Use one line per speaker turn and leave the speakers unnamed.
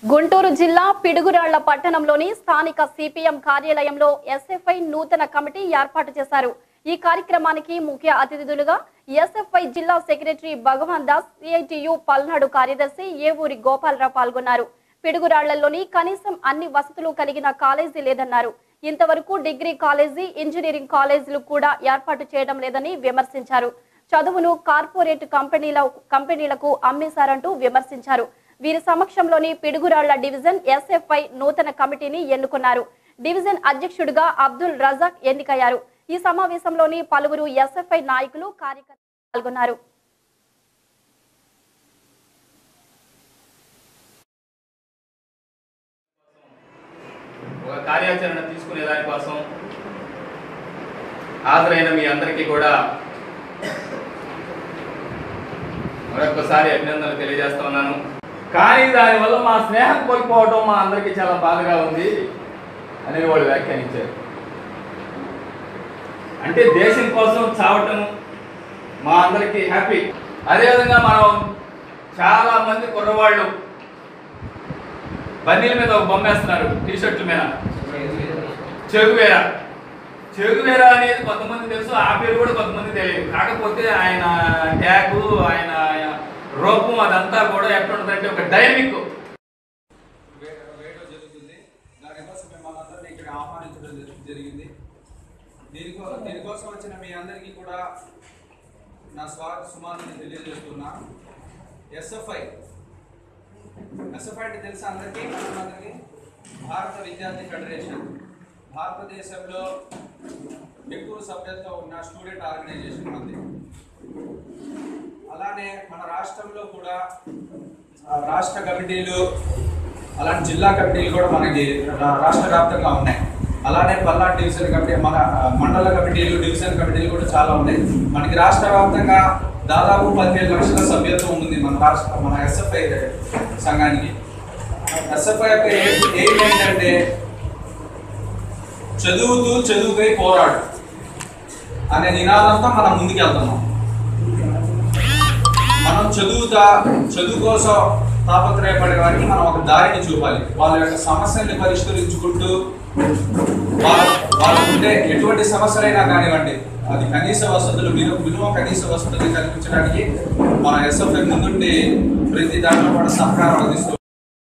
గుంటూరు జిల్లా పిడుగురాళ్ల పట్టణంలోని స్థానిక సిపిఎం కార్యాలయంలో ఎస్ఎఫ్ఐ నూతన కమిటీ ఏర్పాటు చేశారు ఈ కార్యక్రమానికి ముఖ్య అతిథులుగా ఎస్ఎఫ్ఐ జిల్లా సెక్రటరీ భగవాన్ దాస్ సిఐటియు పల్నాడు కార్యదర్శి ఏవూరి గోపాలరావు పాల్గొన్నారు పిడుగురాళ్లలోని కనీసం అన్ని వసతులు కలిగిన కాలేజీ లేదన్నారు ఇంతవరకు డిగ్రీ కాలేజీ ఇంజనీరింగ్ కాలేజీలు కూడా ఏర్పాటు చేయడం లేదని విమర్శించారు చదువును కార్పొరేట్ కంపెనీల కంపెనీలకు అమ్మేశారంటూ విమర్శించారు వీరి సమక్షంలోని పిడుగురాళ్ల డివిజన్ ఎస్ఎఫ్ఐ నూతన కమిటీని ఎన్నుకున్నారు డివిజన్ అధ్యక్షుడిగా అబ్దుల్ రజాక్ ఎన్నికయ్యారు ఈ సమావేశంలోని పలువురు ఎస్ఎఫ్ఐ నాయకులు కార్యకర్తలు పాల్గొన్నారు
ఒక కార్యాచరణ తీసుకునే దానికోసం హాజరైన మీ అందరికీ కూడా మరొకసారి అభినందనలు తెలియజేస్తా ఉన్నాను కానీ దానివల్ల మా స్నేహం కోల్పోవడం మా అందరికీ చాలా బాధగా ఉంది అని వాళ్ళు వ్యాఖ్యానించారు అంటే దేశం కోసం చావటం మా అందరికీ హ్యాపీ అదేవిధంగా మనం చాలా మంది కుర్రవాళ్ళు బన్నీల మీద ఒక బొమ్మ వేస్తున్నారు టీ షర్ట్ల మీద చెగువేరా చెగువేరా అనేది కొంతమంది తెలుసు ఆ పేరు కూడా కొంతమంది తెలియదు కాకపోతే ఆయన ట్యాగ్ ఆయన రూపం అదంతా కూడా ఎట్లా ఉంటుందంటే ఒక డైనమిక్
వే- వేయడం జరుగుతుంది దానికోసం మిమ్మల్ని అందరినీ ఇక్కడ ఆహ్వానించడం జరి- జరిగింది దీనికో దీనికోసం వచ్చిన మీ అందరికీ కూడా నా స్వాగత సుమాన్ని తెలియజేస్తున్నా ఎస్ఎఫ్ఐ ఎస్ఎఫ్ఐ అంటే తెలుసా అందరికీ అందరికీ భారత విద్యార్థి ఫెడరేషన్ భారతదేశంలో ఎక్కువ సభ్యత్వం ఉన్న స్టూడెంట్ ఆర్గనైజేషన్ మంది అలానే మన రాష్ట్రంలో కూడా ఆ, రాష్ట్ర కమిటీలు అలాంటి జిల్లా కమిటీలు కూడా మనకి రా- రాష్ట్ర వ్యాప్తంగా ఉన్నాయి అలానే పల్నాడు డివిజన్ కమిటీ మన ఆ, మండల కమిటీలు డివిజన్ కమిటీలు కూడా చాలా ఉన్నాయి మనకి రాష్ట్ర వ్యాప్తంగా దాదాపు పదిహేడు లక్షల సభ్యత్వం ఉంది మన రాష్ట్ర మన ఎస్ఎఫ్ఐ సంఘానికి ఎస్ఎఫ్ఐ యొక్క ఎయిమ్ ఎయిమ్ ఏంటంటే చదువుతూ చదువుకై పోరాడు అనే నినాదంతో మనం ముందుకెళ్తున్నాం మనం చదువుతా చదువు కోసం తాపత్రయపడే వారికి మనం ఒక దారిని చూపాలి వాళ్ళ యొక్క సమస్యల్ని పరిష్కరించుకుంటూ వాళ్ళ వాళ్ళకు ఉండే ఎటువంటి సమస్యలైనా కానివ్వండి అది కనీస వసతులు విలువ విలువ కనీస వసతులు కల్పించడానికి మన ఎస్ఎఫ్ఐ ముందుండి ప్రతి దాంట్లో కూడా సహకారం అందిస్తూ